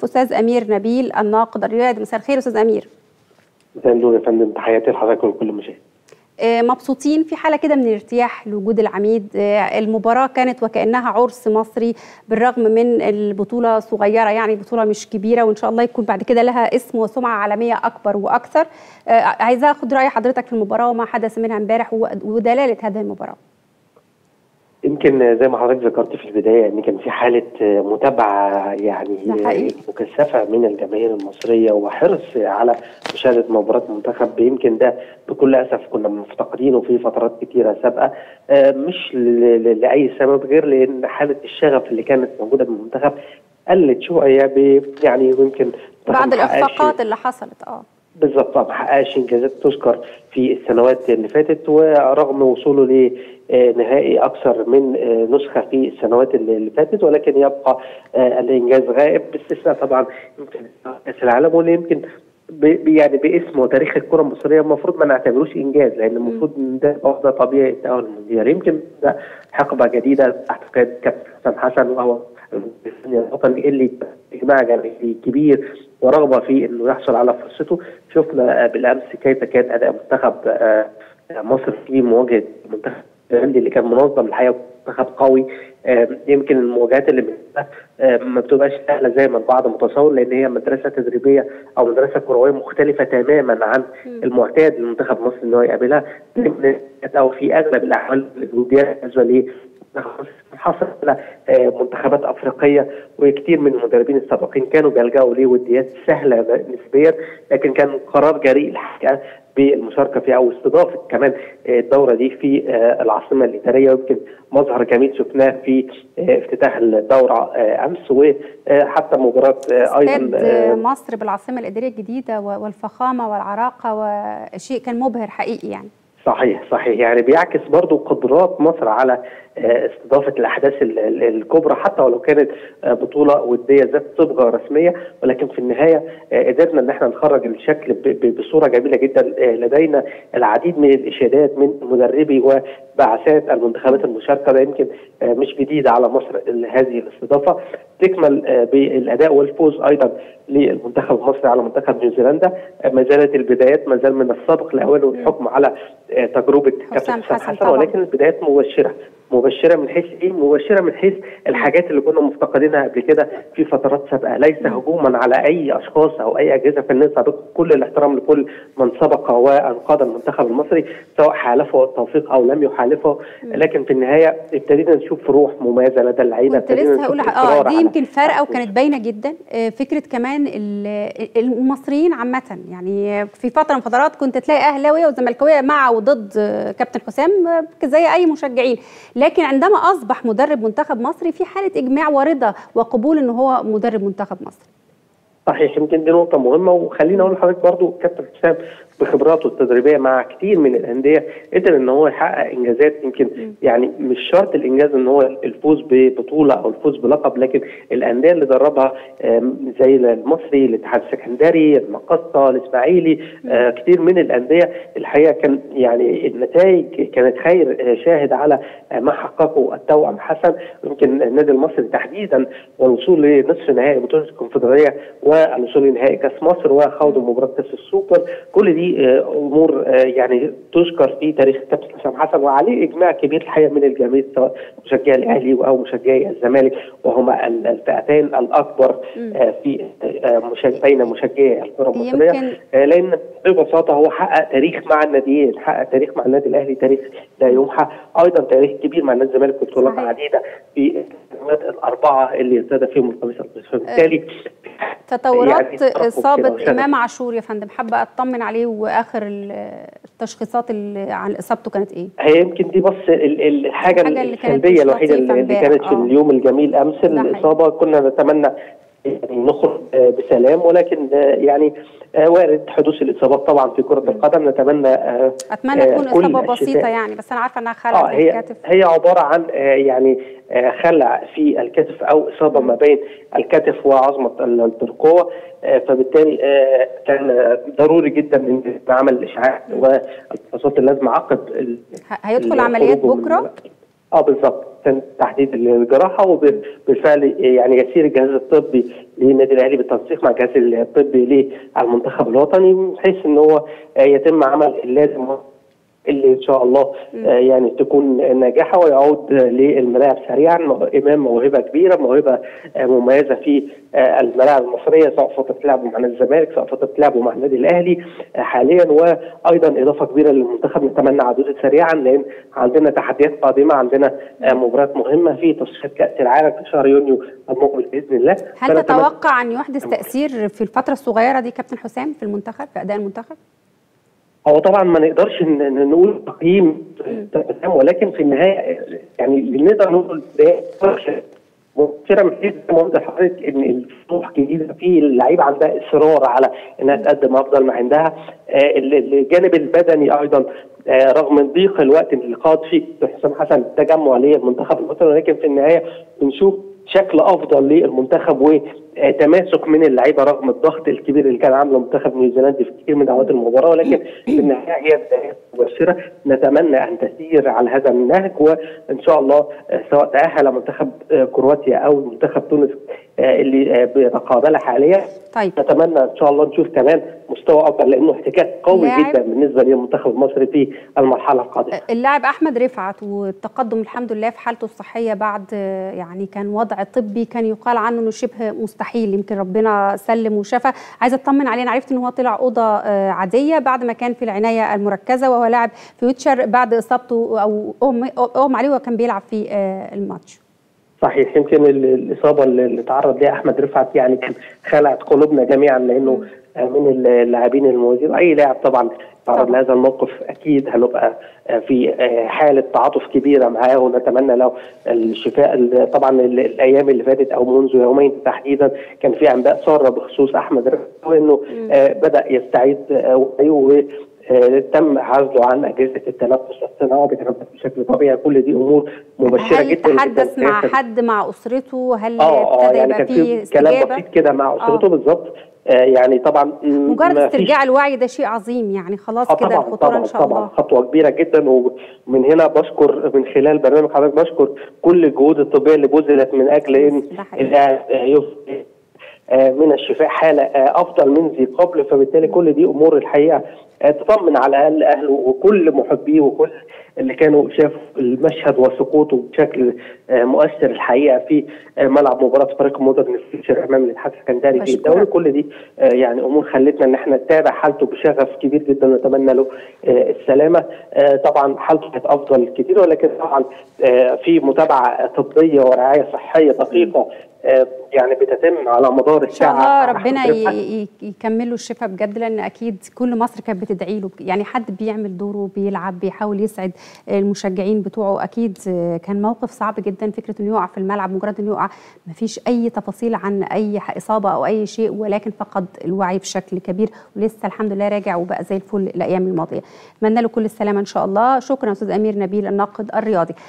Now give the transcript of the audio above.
استاذ امير نبيل الناقد الرياضي مساء الخير استاذ امير مساء النور يا فندم تحياتي لحضرتك ولكل المشاهدين مبسوطين في حاله كده من الارتياح لوجود العميد المباراه كانت وكانها عرس مصري بالرغم من البطوله صغيره يعني بطوله مش كبيره وان شاء الله يكون بعد كده لها اسم وسمعه عالميه اكبر واكثر عايزه اخد راي حضرتك في المباراه وما حدث منها امبارح ودلاله هذه المباراه يمكن زي ما حضرتك ذكرت في البدايه ان كان في حاله متابعه يعني مكثفه من الجماهير المصريه وحرص على مشاهده مباراه المنتخب يمكن ده بكل اسف كنا مفتقدينه في فترات كثيره سابقه مش لاي سبب غير لان حاله الشغف اللي كانت موجوده بالمنتخب قلت شويه يعني يمكن بعد الاخفاقات اللي حصلت اه بالظبط ما حققش انجازات تذكر في السنوات اللي فاتت ورغم وصوله لنهائي اكثر من نسخه في السنوات اللي فاتت ولكن يبقى الانجاز غائب باستثناء طبعا يمكن كاس العالم واللي يمكن يعني باسم وتاريخ الكره المصريه المفروض ما نعتبروش انجاز لان المفروض ان ده ده طبيعي التاهل المونديال يمكن ده حقبه جديده تحت قياده كابتن حسن حسن وهو الوطني اللي اجماع جماهيري كبير ورغبه في انه يحصل على فرصته شفنا بالامس كيف كان اداء منتخب مصر في مواجهه منتخب الهندي اللي كان منظم الحقيقه منتخب قوي يمكن المواجهات اللي ما بتبقاش سهله زي ما البعض متصور لان هي مدرسه تدريبيه او مدرسه كرويه مختلفه تماما عن المعتاد لمنتخب مصر ان هو يقابلها او في اغلب الاحوال الوديات بالنسبه حصل على منتخبات افريقيه وكثير من المدربين السابقين كانوا بيلجأوا لوديات سهله نسبيا لكن كان قرار جريء الحقيقه بالمشاركه فيها او استضافه كمان الدوره دي في العاصمه الاداريه ويمكن مظهر جميل شفناه في افتتاح الدوره امس وحتى مباراه ايضا مصر بالعاصمه الاداريه الجديده والفخامه والعراقه وشيء كان مبهر حقيقي يعني صحيح صحيح يعني بيعكس برضو قدرات مصر على استضافه الاحداث الكبرى حتى ولو كانت بطوله وديه ذات صبغه رسميه ولكن في النهايه قدرنا ان احنا نخرج الشكل بصوره جميله جدا لدينا العديد من الاشادات من مدربي وبعثات المنتخبات المشاركه ده يمكن مش جديد على مصر هذه الاستضافه تكمل بالاداء والفوز ايضا للمنتخب المصري على منتخب نيوزيلندا ما زالت البدايات ما زال من السابق لاوله الحكم على تجربه كابتن حسام حسن ولكن البدايات مبشره مبشره من حيث ايه؟ مبشره من حيث الحاجات اللي كنا مفتقدينها قبل كده في فترات سابقه، ليس هجوما على اي اشخاص او اي اجهزه فنيه سابقه، كل الاحترام لكل من سبق وانقذ المنتخب المصري سواء حالفه التوفيق او لم يحالفه، لكن في النهايه ابتدينا نشوف روح مميزه لدى اللعيبه كنت لسه هقول اه دي يمكن فارقه وكانت باينه جدا فكره كمان المصريين عامه يعني في فتره من فترات كنت تلاقي اهلاويه وزملكاويه مع وضد كابتن حسام زي اي مشجعين لكن عندما اصبح مدرب منتخب مصري في حاله اجماع ورضا وقبول ان هو مدرب منتخب مصر صحيح يمكن دي نقطه مهمه وخليني اقول لحضرتك برضو كابتن حسام بخبراته التدريبيه مع كتير من الانديه قدر ان هو يحقق انجازات يمكن يعني مش شرط الانجاز ان هو الفوز ببطوله او الفوز بلقب لكن الانديه اللي دربها زي المصري الاتحاد السكندري المقصه الاسماعيلي كتير من الانديه الحقيقه كان يعني النتائج كانت خير شاهد على ما حققه التوأم حسن يمكن النادي المصري تحديدا والوصول لنصف نهائي بطوله الكونفدراليه والوصول لنهائي كاس مصر وخوض مباراه كاس السوبر كل دي امور يعني تذكر في تاريخ كابتن حسام حسن وعليه اجماع كبير الحقيقه من الجماهير سواء مشجعي الاهلي او مشجعي الزمالك وهما الفئتين الاكبر في بين مشجعي الكره المصريه لان ببساطه هو حقق تاريخ مع الناديين حقق تاريخ مع النادي الاهلي تاريخ لا يمحى ايضا تاريخ كبير مع النادي الزمالك بطولات عديده في السنوات الاربعه اللي ارتدى فيهم القميص الابيض فبالتالي تطورات يعني اصابه امام عاشور يا فندم حابه اطمن عليه واخر التشخيصات اللي عن اصابته كانت ايه؟ هي يمكن دي بس الحاجه, الحاجة السلبيه الوحيده اللي كانت في اليوم الجميل امس الاصابه كنا نتمنى يعني نخرج بسلام ولكن يعني وارد حدوث الاصابات طبعا في كره القدم نتمنى اتمنى تكون اصابه بسيطه يعني بس انا عارفه انها خلع آه في الكتف هي عباره عن يعني خلع في الكتف او اصابه ما بين الكتف وعظمه الترقوه فبالتالي كان ضروري جدا ان عمل الاشعاع والفحوصات اللازمه عقب هيدخل عمليات بكره؟ اه بالظبط تحديد الجراحه وبالفعل يعني يسير الجهاز الطبي للنادي الاهلي بالتنسيق مع الجهاز الطبي للمنتخب الوطني بحيث ان هو يتم عمل اللازم اللي ان شاء الله آه يعني تكون ناجحه ويعود للملاعب سريعا امام موهبه كبيره موهبه آه مميزه في آه الملاعب المصريه سواء فتره لعبه مع نادي الزمالك سواء فتره لعبه مع النادي الاهلي حاليا وايضا اضافه كبيره للمنتخب نتمنى عودته سريعا لان عندنا تحديات قادمه عندنا مباريات مهمه في تصفيات كاس العالم في شهر يونيو المقبل باذن الله هل تتوقع ان يحدث تاثير في الفتره الصغيره دي كابتن حسام في المنتخب في اداء المنتخب؟ هو طبعا ما نقدرش نقول تقييم ولكن في النهايه يعني اللي نقدر نقول مؤثره من حيث زي ما قلت لحضرتك ان الفتوح جديده في اللعيبه عندها اصرار على انها تقدم افضل ما عندها الجانب البدني ايضا رغم ضيق الوقت اللي قاد فيه حسام حسن التجمع للمنتخب الوطني ولكن في النهايه بنشوف شكل افضل للمنتخب وتماسك من اللعيبه رغم الضغط الكبير اللي كان عامله منتخب نيوزيلندا في كثير من اوقات المباراه ولكن في النهايه هي بدايات مبشره نتمنى ان تسير على هذا النهج وان شاء الله سواء تاهل منتخب كرواتيا او منتخب تونس اللي بيتقابلها حاليا طيب نتمنى ان شاء الله نشوف كمان مستوى افضل لانه احتكاك قوي جدا بالنسبه للمنتخب المصري في المرحله القادمه. اللاعب احمد رفعت والتقدم الحمد لله في حالته الصحيه بعد يعني كان وضع طبي كان يقال عنه انه شبه مستحيل يمكن ربنا سلم وشفى، عايزه اطمن عليه انا عرفت ان هو طلع اوضه عاديه بعد ما كان في العنايه المركزه وهو لاعب فيوتشر بعد اصابته او اغمى عليه وكان بيلعب في الماتش. صحيح يمكن الاصابه اللي تعرض ليها احمد رفعت يعني كان خلعت قلوبنا جميعا لانه من اللاعبين المميزين اي لاعب طبعا تعرض لهذا الموقف اكيد هنبقى في حاله تعاطف كبيره معاه ونتمنى له الشفاء طبعا الايام اللي فاتت او منذ يومين تحديدا كان في انباء ساره بخصوص احمد رفعت وانه بدا يستعيد وعيه تم عزله عن اجهزه التنفس الصناعي بيتنفس بشكل طبيعي كل دي امور مبشره هل جدا هل تحدث مع حد مع اسرته هل اه اه يعني يبقى كان فيه في كلام استجابه بسيط كده مع اسرته بالظبط آه يعني طبعا مجرد استرجاع الوعي ده شيء عظيم يعني خلاص آه كده طبعا الخطوره طبعا ان شاء طبعا الله خطوه كبيره جدا ومن هنا بشكر من خلال برنامج حضرتك بشكر كل الجهود الطبيه اللي بذلت من اجل ان ده حقيقي. اللاعب يفضل من الشفاء حاله افضل من ذي قبل فبالتالي كل دي امور الحقيقه تطمن على الاقل اهله وكل محبيه وكل اللي كانوا شافوا المشهد وسقوطه بشكل مؤثر الحقيقه في ملعب مباراه فريق مودرن فيوتشر امام الاتحاد السكندري في بشكرك. الدوري كل دي يعني امور خلتنا ان احنا نتابع حالته بشغف كبير جدا ونتمنى له السلامه طبعا حالته كانت افضل كتير ولكن طبعا في متابعه طبيه ورعايه صحيه دقيقه يعني بتتم على مدار ان شاء الساعه الله ربنا ي- ي- يكمل له الشفاء بجد لان اكيد كل مصر كانت بتدعي له يعني حد بيعمل دوره بيلعب بيحاول يسعد المشجعين بتوعه اكيد كان موقف صعب جدا فكره انه يقع في الملعب مجرد انه يقع ما فيش اي تفاصيل عن اي اصابه او اي شيء ولكن فقد الوعي بشكل كبير ولسه الحمد لله راجع وبقى زي الفل الايام الماضيه اتمنى له كل السلامه ان شاء الله شكرا استاذ امير نبيل الناقد الرياضي